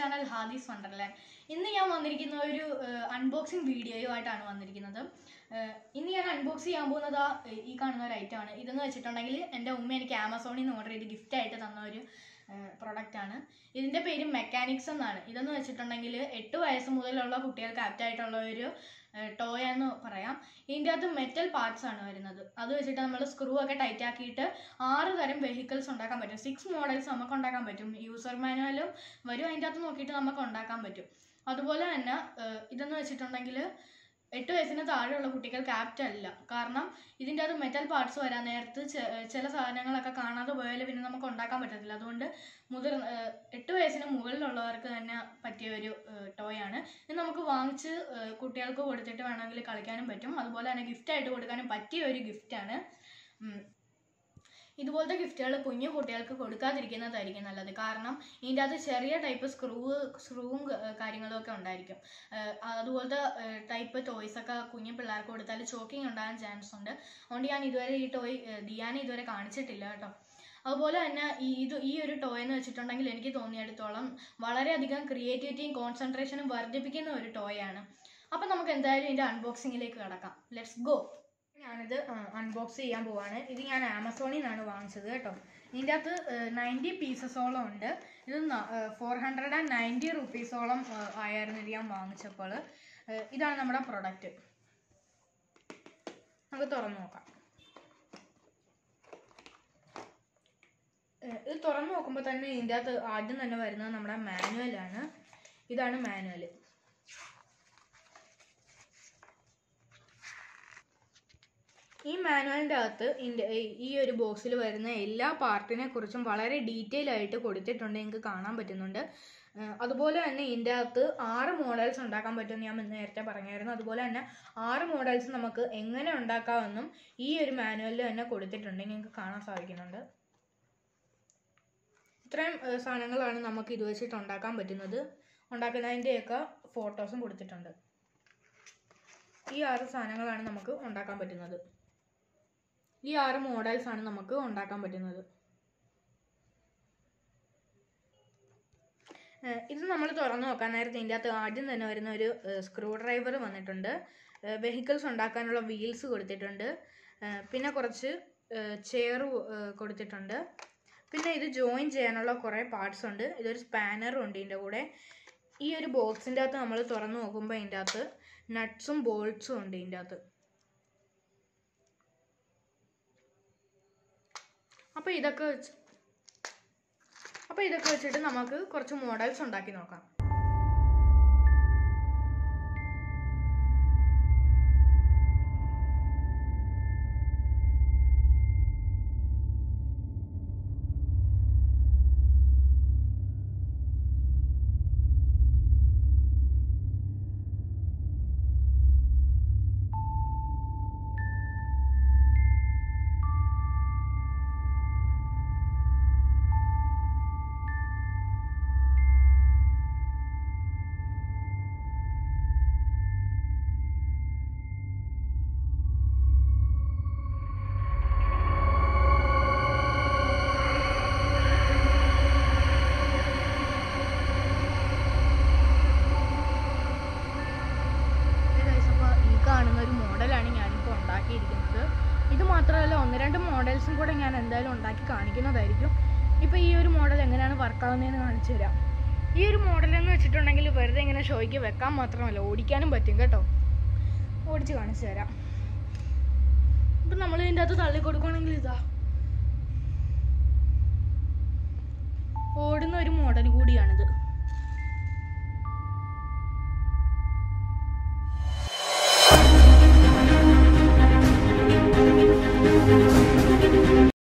channel ഹാദീസ് Wonderland ഇന്ന് ഞാൻ വന്നിരിക്കുന്ന ഒരു അൺബോക്സിങ് വീഡിയോയുമായിട്ടാണ് വന്നിരിക്കുന്നത് ഏഹ് ഇന്ന് ഞാൻ അൺബോക്സ് ചെയ്യാൻ പോകുന്നത് ആ, ഏഹ് ഈ കാണുന്ന ഒരു ഐറ്റം ആണ് ഇതെന്ന് വെച്ചിട്ടുണ്ടെങ്കിൽ എൻ്റെ ഉമ്മ എനിക്ക് ആമസോണിൽ നിന്ന് ഓർഡർ ചെയ്ത് ഗിഫ്റ്റ് ആയിട്ട് തന്ന ഒരു പ്രൊഡക്റ്റ് ആണ് ഇതിൻ്റെ പേര് മെക്കാനിക്സ് എന്നാണ് ഇതെന്ന് വെച്ചിട്ടുണ്ടെങ്കിൽ എട്ട് വയസ്സ് മുതലുള്ള കുട്ടികൾക്ക് ആപ്റ്റ് ആയിട്ടുള്ള ഒരു ടോയ് എന്ന് പറയാം ഇതിൻ്റെ അകത്ത് മെറ്റൽ പാർട്സ് ആണ് വരുന്നത് അത് വെച്ചിട്ട് നമ്മൾ സ്ക്രൂ ഒക്കെ ടൈറ്റ് ആക്കിയിട്ട് ആറ് തരം വെഹിക്കിൾസ് ഉണ്ടാക്കാൻ പറ്റും സിക്സ് മോഡൽസ് നമുക്ക് ഉണ്ടാക്കാൻ പറ്റും യൂസർ മാനുവലും വരും അതിൻ്റെ അകത്ത് നോക്കിയിട്ട് നമുക്ക് ഉണ്ടാക്കാൻ പറ്റും അതുപോലെ തന്നെ ഏഹ് ഇതെന്ന് വെച്ചിട്ടുണ്ടെങ്കിൽ എട്ട് വയസ്സിന് താഴെയുള്ള കുട്ടികൾക്ക് ആപ്റ്റ് അല്ല കാരണം ഇതിൻ്റെ അത് മെറ്റൽ പാർട്സ് വരാൻ നേരത്ത് ചെ- ചില സാധനങ്ങളൊക്കെ കാണാതെ പോയാൽ പിന്നെ നമുക്ക് ഉണ്ടാക്കാൻ പറ്റത്തില്ല അതുകൊണ്ട് മുതിർ ഏഹ് എട്ട് വയസ്സിന് മുകളിലുള്ളവർക്ക് തന്നെ പറ്റിയ ഒരു ടോയ് ആണ് ഇത് നമുക്ക് വാങ്ങിച്ച് ഏഹ് കുട്ടികൾക്ക് കൊടുത്തിട്ട് വേണമെങ്കിൽ കളിക്കാനും പറ്റും അതുപോലെ തന്നെ gift ആയിട്ട് കൊടുക്കാനും പറ്റിയ ഒരു ഗിഫ്റ്റാണ് ഇതുപോലത്തെ ഗിഫ്റ്റുകൾ കുഞ്ഞു കുട്ടികൾക്ക് കൊടുക്കാതിരിക്കുന്നതായിരിക്കും നല്ലത് കാരണം ഇതിൻ്റെ അകത്ത് ചെറിയ ടൈപ്പ് സ്ക്രൂ സ്ക്രൂവും കാര്യങ്ങളും ഒക്കെ ഉണ്ടായിരിക്കും ഏഹ് അതുപോലത്തെ ടൈപ്പ് ടോയ്സ് ഒക്കെ കുഞ്ഞു പിള്ളേർക്ക് കൊടുത്താൽ ചോക്കിങ് ഉണ്ടാകാൻ ചാൻസ് ഉണ്ട് അതുകൊണ്ട് ഞാൻ ഇതുവരെ ഈ ടോയ് ദിയാനെ ഇതുവരെ കാണിച്ചിട്ടില്ല കേട്ടോ അതുപോലെ തന്നെ ഈ ഇത് ഈ ഒരു ടോയ് എന്ന് വെച്ചിട്ടുണ്ടെങ്കിൽ എനിക്ക് തോന്നിയിടത്തോളം വളരെയധികം ക്രിയേറ്റിവിറ്റിയും കോൺസെൻട്രേഷനും വർദ്ധിപ്പിക്കുന്ന ഒരു ടോയ് ആണ് അപ്പം നമുക്ക് എന്തായാലും ഇതിൻ്റെ അൺബോക്സിങ്ങിലേക്ക് കിടക്കാം ലെറ്റ്സ് ഗോ ഞാനിത് അൺബോക്സ് ചെയ്യാൻ പോവാണ് ഇത് ഞാൻ ആമസോണിൽ നിന്നാണ് വാങ്ങിച്ചത് കേട്ടോ ഇതിൻ്റെ അകത്ത് നയൻറ്റി പീസസോളം ഉണ്ട് ഇത് ഫോർ ഹൺഡ്രഡ് ആൻഡ് നയൻറ്റി റുപ്പീസോളം ആയിരുന്നു ഇത് ഞാൻ വാങ്ങിച്ചപ്പോൾ ഏഹ് ഇതാണ് നമ്മുടെ പ്രൊഡക്റ്റ് നമുക്ക് തുറന്നു നോക്കാം ഏഹ് ഇത് തുറന്നു നോക്കുമ്പോൾ തന്നെ ഇതിൻ്റെ അകത്ത് ആദ്യം തന്നെ വരുന്നത് നമ്മുടെ മാനുവലാണ് ഇതാണ് മാനുവൽ ഈ മാനുവലിൻ്റെ അകത്ത് ഇൻ്റെ ഈ ഒരു ബോക്സിൽ വരുന്ന എല്ലാ പാർട്ടിനെ കുറിച്ചും വളരെ ഡീറ്റെയിൽ ആയിട്ട് കൊടുത്തിട്ടുണ്ട് നിങ്ങൾക്ക് കാണാൻ പറ്റുന്നുണ്ട് ഏഹ് അതുപോലെ തന്നെ ഇതിൻ്റെ അകത്ത് ആറ് മോഡൽസ് ഉണ്ടാക്കാൻ പറ്റുമെന്ന് ഞാൻ നേരത്തെ പറഞ്ഞായിരുന്നു അതുപോലെ തന്നെ ആറ് മോഡൽസ് നമുക്ക് എങ്ങനെ ഉണ്ടാക്കാമെന്നും ഈ ഒരു മാനുവലിൽ തന്നെ കൊടുത്തിട്ടുണ്ട് നിങ്ങൾക്ക് കാണാൻ സാധിക്കുന്നുണ്ട് ഇത്രയും ഏഹ് സാധനങ്ങളാണ് നമുക്ക് ഇത് വെച്ചിട്ട് ഉണ്ടാക്കാൻ പറ്റുന്നത് ഉണ്ടാക്കുന്നതിൻ്റെയൊക്കെ ഫോട്ടോസും കൊടുത്തിട്ടുണ്ട് ഈ ആറ് സാധനങ്ങളാണ് നമുക്ക് ഉണ്ടാക്കാൻ പറ്റുന്നത് ഈ ആറ് മോഡൽസ് ആണ് നമുക്ക് ഉണ്ടാക്കാൻ പറ്റുന്നത് ഏഹ് ഇത് നമ്മൾ തുറന്നു നോക്കാൻ നേരത്തെ ഇതിൻ്റെ അകത്ത് ആദ്യം തന്നെ വരുന്ന ഒരു സ്ക്രൂ ഡ്രൈവർ വന്നിട്ടുണ്ട് വെഹിക്കിൾസ് ഉണ്ടാക്കാനുള്ള വീൽസ് കൊടുത്തിട്ടുണ്ട് ഏഹ് പിന്നെ കുറച്ച് ചെയർ കൊടുത്തിട്ടുണ്ട് പിന്നെ ഇത് ജോയിൻ ചെയ്യാനുള്ള കുറേ പാർട്സ് ഉണ്ട് ഇതൊരു സ്പാനറും ഉണ്ട് ഇതിൻ്റെ കൂടെ ഈ ഒരു ബോക്സിൻ്റെ അകത്ത് നമ്മൾ തുറന്നു നോക്കുമ്പോൾ ഇതിൻ്റെ അകത്ത് നട്ട്സും ബോൾട്സും ഉണ്ട് ഇതിൻ്റെ അകത്ത് അപ്പോൾ ഇതൊക്കെ വെച്ച് അപ്പോൾ ഇതൊക്കെ വെച്ചിട്ട് നമുക്ക് കുറച്ച് മോഡൽസ് ഉണ്ടാക്കി നോക്കാം അപ്പോൾ ഈ കാണുന്ന ഒരു മോഡലാണ് ഞാനിപ്പോൾ ഉണ്ടാക്കിയിരിക്കുന്നത് ഇത് മാത്രമല്ല ഒന്ന് രണ്ട് മോഡൽസും കൂടെ ഞാൻ എന്തായാലും ഉണ്ടാക്കി കാണിക്കുന്നതായിരിക്കും ഇപ്പോൾ ഈ ഒരു മോഡൽ എങ്ങനെയാണ് വർക്കാവുന്നതെന്ന് കാണിച്ചു തരാം ഈ ഒരു മോഡൽ എന്ന് വെച്ചിട്ടുണ്ടെങ്കിൽ വെറുതെ ഇങ്ങനെ ഷോയ്ക്ക് വെക്കാൻ മാത്രമല്ല ഓടിക്കാനും പറ്റും കേട്ടോ ഓടിച്ച് കാണിച്ചു തരാം ഇപ്പം നമ്മൾ ഇതിൻ്റെ അകത്ത് തള്ളി കൊടുക്കുകയാണെങ്കിൽ ഇതാ ഓടുന്ന ഒരു മോഡൽ കൂടിയാണിത്